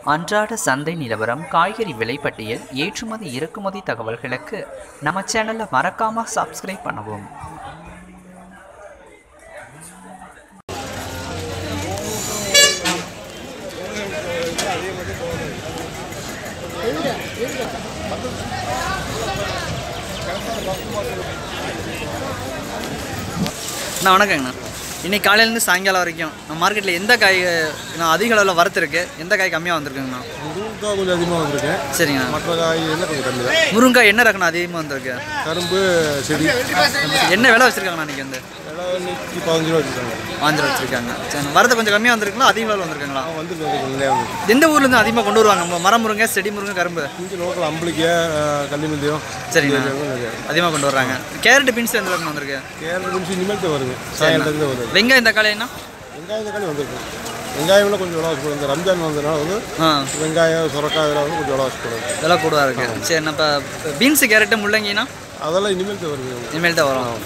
அன்றாட சந்தை நிலவரம் காய்கறி விலை பட்டியல் ஏற்றுமதி இறக்குமதி தகவல்களுக்கு நம்ம சேனலை மறக்காம சப்ஸ்கிரைப் பண்ணவும் அண்ணா வணக்கங்கண்ணா இன்னைக்கு காலையிலேருந்து சாயங்காலம் வரைக்கும் நம்ம மார்க்கெட்டில் எந்த காய் நான் அதிக அளவில் வரத்து இருக்கு எந்த காய் கம்மியாக வந்திருக்குங்கண்ணா முருங்கைக்காய் கொஞ்சம் அதிகமாக வந்திருக்கேன் சரிங்கண்ணா மற்ற காய் எல்லாம் கொஞ்சம் கம்மி தான் முருங்காய் என்ன ரகண்ணா அதிகமாக வந்திருக்கு கரும்பு செடி என்ன விலை வச்சிருக்காங்கண்ணா இன்னைக்கு வந்து எல்லாம் இன்னைக்கு பதினஞ்சு ரூபா வச்சுருக்காங்க ஆந்திரா வச்சிருக்காங்க சரி வரது கொஞ்சம் கம்மியாக வந்திருக்குங்களா அதிக அளவில் வந்திருக்காங்களா வந்துருக்காங்க கொஞ்சம் நிறையா வந்து எந்த ஊர்லேருந்து அதிகமாக கொண்டு வருவாங்க நம்ம மரம் முருங்கை செடி முருங்கை கரும்பு இங்கே லோக்கல் அம்பளிக்கை கள்ளிமந்தியம் சரிங்கண்ணா அதிகமாக கொண்டு வர்றாங்க கேரட் பீன்ஸ் எந்த அளவுக்கு வந்திருக்கு கேரளா நிமிஷம் இனிமேல் தான் வருது சாயங்காலத்துக்கு தான் வருது வெங்காயம் தக்காளினா வெங்காயம் தக்காளி வந்திருக்கு வெங்காயம்லாம் கொஞ்சம் விலை வாசி இந்த ரம்ஜான் வந்ததுனால வந்து ஆ வெங்காயம் சுரக்காய் இதெல்லாம் வந்து கொஞ்சம் விலை வாசி போடுறது இதெல்லாம் கூடவா இருக்கு சரி நம்ம பீன்ஸு கேரட்டு முள்ளங்கினா அதெல்லாம் இனிமேல் தான் வருது இனிமேல் தான் வரும்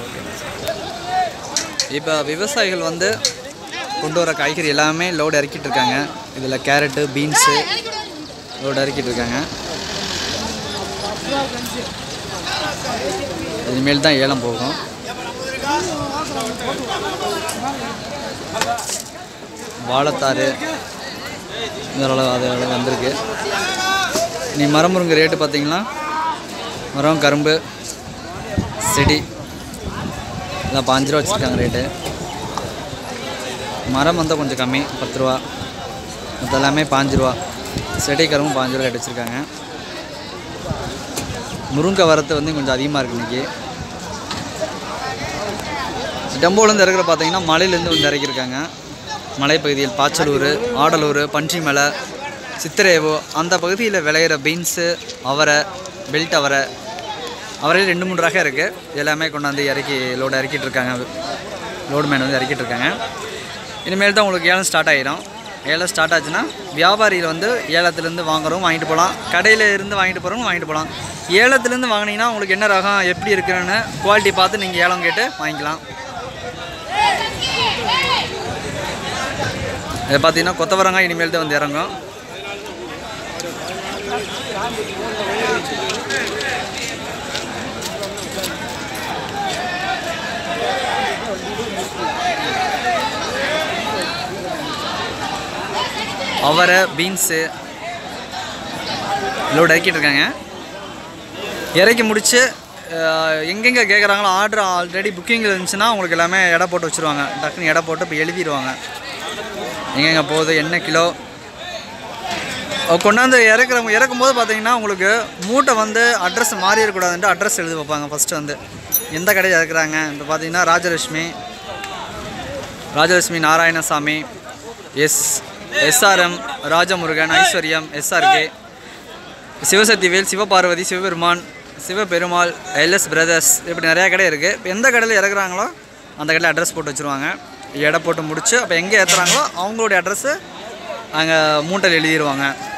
இப்போ விவசாயிகள் வந்து கொண்டு வர காய்கறி எல்லாமே லோடு இறக்கிட்டு இருக்காங்க இதில் கேரட்டு பீன்ஸு லோடு இறக்கிட்டு இருக்காங்க இனிமேல் தான் ஏலம் போகும் வாழைத்தாறு இதோட அது அளவு வந்திருக்கு நீ மரம் முருங்கை ரேட்டு பார்த்தீங்கன்னா மரம் கரும்பு செடி எல்லாம் பாஞ்சு ரூபா வச்சுருக்காங்க ரேட்டு மரம் வந்து கொஞ்சம் கம்மி பத்து ரூபா மற்ற எல்லாமே பாஞ்சு ரூபா செடி கரும்பு பாஞ்சு ரூபா ரேட் வச்சுருக்காங்க முருங்கை வரத்து வந்து கொஞ்சம் அதிகமாக இருக்குது இன்றைக்கி டம்போலேருந்து இறக்குற பார்த்தீங்கன்னா மலையிலேருந்து வந்து இறக்கியிருக்காங்க மலைப்பகுதியில் பாச்சலூர் ஆடலூர் பன்றிமலை சித்திரேவோ அந்த பகுதியில் விளையிற பீன்ஸு அவரை பெல்ட் அவரை அவரையில் ரெண்டு மூணு ரகம் இருக்குது எல்லாமே கொண்டாந்து இறக்கி லோடு இறக்கிட்டு இருக்காங்க லோடு மேன் வந்து இறக்கிட்டு இருக்காங்க இனிமேல் தான் உங்களுக்கு ஏலம் ஸ்டார்ட் ஆகிடும் ஏலம் ஸ்டார்ட் ஆச்சுன்னா வியாபாரிகள் வந்து ஏலத்துலேருந்து வாங்குறவங்க வாங்கிட்டு போகலாம் கடையில் இருந்து வாங்கிட்டு போகிறவங்க வாங்கிட்டு போகலாம் ஏலத்துலேருந்து வாங்கினீங்கன்னா உங்களுக்கு என்ன ரகம் எப்படி இருக்குன்னு குவாலிட்டி பார்த்து நீங்கள் ஏலம் கேட்டு வாங்கிக்கலாம் இது பார்த்தீங்கன்னா கொத்தவரங்காய் இனிமேல் தான் வந்து இறங்கும் அவரை பீன்ஸு லோடு இறக்கிட்டு இருக்காங்க இறக்கி முடித்து எங்கெங்கே கேட்குறாங்களோ ஆர்டர் ஆல்ரெடி புக்கிங் இருந்துச்சுன்னா உங்களுக்கு எல்லாமே எடை போட்டு வச்சுருவாங்க டக்குன்னு எடை போட்டு இப்போ எழுதிடுவாங்க எங்கெங்கே போகுது என்ன கிலோ கொண்டாந்து இறக்குறவங்க இறக்கும் போது பார்த்தீங்கன்னா உங்களுக்கு மூட்டை வந்து அட்ரஸ் மாறி இருக்கக்கூடாதுன்ட்டு அட்ரஸ் எழுதி வைப்பாங்க ஃபஸ்ட்டு வந்து எந்த கடையில் இறக்குறாங்க இப்போ பார்த்தீங்கன்னா Rajalakshmi Rajalakshmi Narayanasamy S SRM Rajamurugan Aishwaryam SRK Sivasakthivel Sivaparvathi Sivaperuman Sivaperumal LS brothers இப்படி நிறையா கடை இருக்குது இப்போ எந்த கடையில் இறக்குறாங்களோ அந்த கடையில் அட்ரஸ் போட்டு வச்சுருவாங்க எடை போட்டு முடிச்சு அப்போ எங்கே ஏற்றுறாங்களோ அவங்களுடைய அட்ரஸ்ஸு அங்கே மூட்டையில் எழுதிடுவாங்க